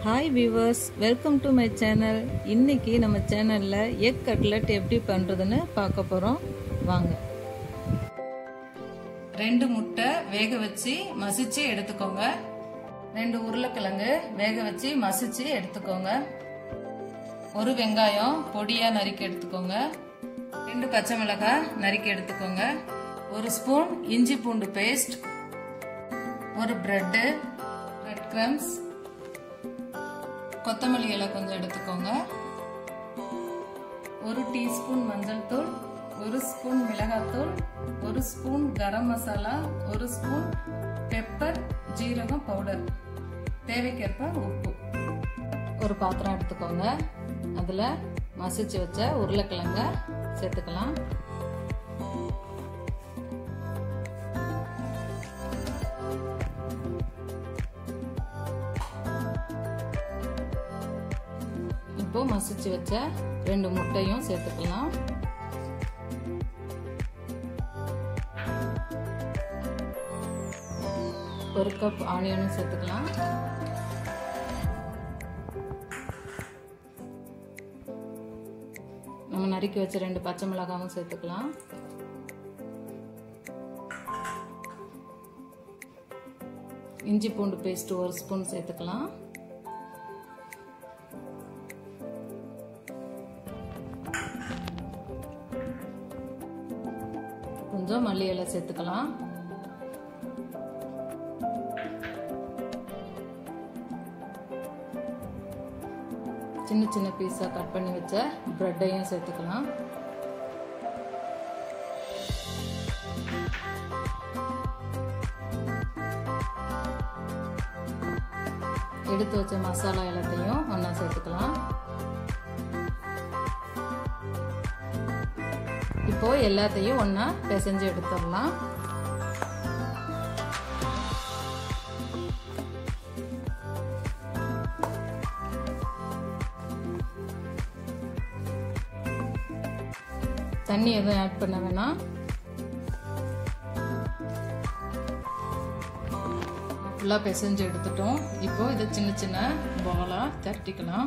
hi viewers welcome to my channel இன்னைக்கு நம்ம சேனலில் எக் கட்லெட் எப்படி பண்ணுறதுன்னு பார்க்க போகிறோம் வாங்க ரெண்டு முட்டை வேக வச்சு மசிச்சு எடுத்துக்கோங்க ரெண்டு உருளைக்கிழங்கு வேக வச்சு மசிச்சு எடுத்துக்கோங்க ஒரு வெங்காயம் பொடியாக நறுக்கி எடுத்துக்கோங்க ரெண்டு பச்சை மிளகாய் நறுக்கி எடுத்துக்கோங்க ஒரு ஸ்பூன் இஞ்சி பூண்டு பேஸ்ட் ஒரு பிரெட்டு பிரெட் கிரம்ஸ் கொத்தமல்லி இலை கொஞ்சம் எடுத்துக்கோங்க ஒரு டீஸ்பூன் மஞ்சள் தூள் ஒரு ஸ்பூன் மிளகாத்தூள் ஒரு ஸ்பூன் கரம் மசாலா ஒரு ஸ்பூன் பெப்பர் ஜீரகம் பவுடர் தேவைக்கேற்ப உப்பு ஒரு பாத்திரம் எடுத்துக்கோங்க அதில் மசிச்சு வச்ச உருளைக்கிழங்க சேர்த்துக்கலாம் இப்போ மசிச்சு வச்ச ரெண்டு முட்டையும் சேர்த்துக்கலாம் ஒரு கப் ஆனியனும் சேர்த்துக்கலாம் நம்ம நறுக்கி வச்ச ரெண்டு பச்சை மிளகாவும் சேர்த்துக்கலாம் இஞ்சி பூண்டு பேஸ்ட் ஒரு ஸ்பூன் சேர்த்துக்கலாம் கொஞ்சம் மல்லி இலை சேர்த்துக்கலாம் சின்ன சின்ன பீஸாக கட் பண்ணி வச்ச ப்ரெட்டையும் சேர்த்துக்கலாம் எடுத்து வச்ச மசாலா எல்லாத்தையும் ஒன்றா சேர்த்துக்கலாம் இப்போ எல்லாத்தையும் ஒன்றா பிசைஞ்சு எடுத்துடலாம் தண்ணி எதுவும் ஆட் பண்ண வேணாம் ஃபுல்லாக பிசைஞ்சு எடுத்துட்டோம் இப்போ இதை சின்ன சின்ன பாலாக திரட்டிக்கலாம்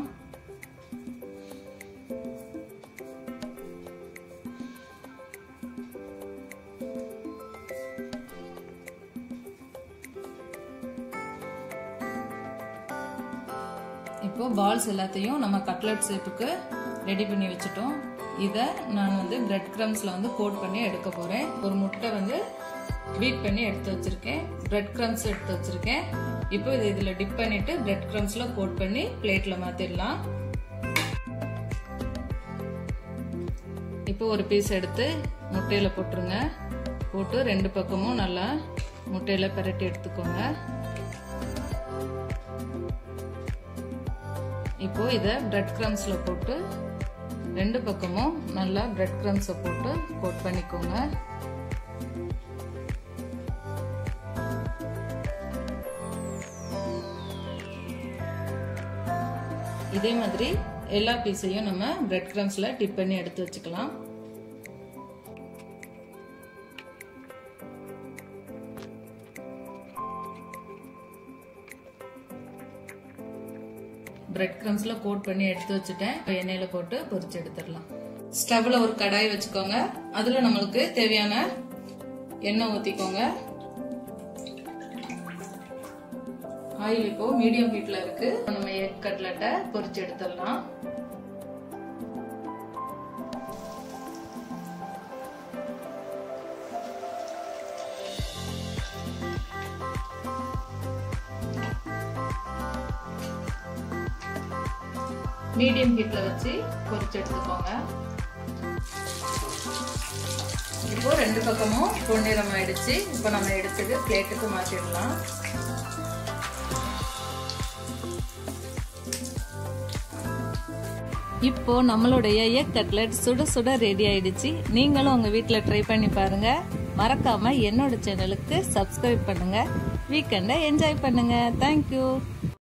இப்போ பால்ஸ் எல்லாத்தையும் நம்ம கட்லெட் ஷேப்புக்கு ரெடி பண்ணி வச்சுட்டோம் இதை நான் வந்து பிரெட் க்ரம்ஸில் வந்து கோட் பண்ணி எடுக்க போகிறேன் ஒரு முட்டை வந்து பீட் பண்ணி எடுத்து வச்சுருக்கேன் பிரெட் க்ரம்ஸ் எடுத்து வச்சுருக்கேன் இப்போ இதை இதில் டிப் பண்ணிவிட்டு பிரெட் க்ரம்ஸில் கோட் பண்ணி பிளேட்டில் மாற்றிடலாம் இப்போ ஒரு பீஸ் எடுத்து முட்டையில் போட்டுருங்க போட்டு ரெண்டு பக்கமும் நல்லா முட்டையில் பரட்டி எடுத்துக்கோங்க இப்போ இதை பிரெட் க்ரம்ஸில் போட்டு ரெண்டு பக்கமும் நல்லா பிரெட் க்ரம்ஸை போட்டு கோட் பண்ணிக்கோங்க இதே மாதிரி எல்லா பீஸையும் நம்ம பிரெட் க்ரம்ஸில் டிப் பண்ணி எடுத்து வச்சுக்கலாம் பிரெட் க்ரம்ஸில் கோட் பண்ணி எடுத்து வச்சுட்டேன் எண்ணெயில் போட்டு பொரிச்சு எடுத்துடலாம் ஸ்டவ்ல ஒரு கடாய் வச்சுக்கோங்க அதில் நம்மளுக்கு தேவையான எண்ணெய் ஊற்றிக்கோங்க ஆயில் இப்போ மீடியம் ஹீட்ல இருக்கு நம்ம எக் கட்லெட்டை பொரிச்சு எடுத்துடலாம் மீடியம் ஹீட்ல வச்சு பொரிச்சு எடுத்துக்கோங்க இப்போ ரெண்டு பக்கமும் பொன்னிறம் ஆயிடுச்சு இப்போ நம்ம எடுத்துட்டு பிளேட்டுக்கு மாற்றிடலாம் இப்போ நம்மளுடைய எக் கட்லெட் சுட சுட ரெடி ஆயிடுச்சு நீங்களும் உங்க வீட்டில் ட்ரை பண்ணி பாருங்க மறக்காம என்னோட சேனலுக்கு சப்ஸ்கிரைப் பண்ணுங்க வீக்கெண்டை என்ஜாய் பண்ணுங்க தேங்க்யூ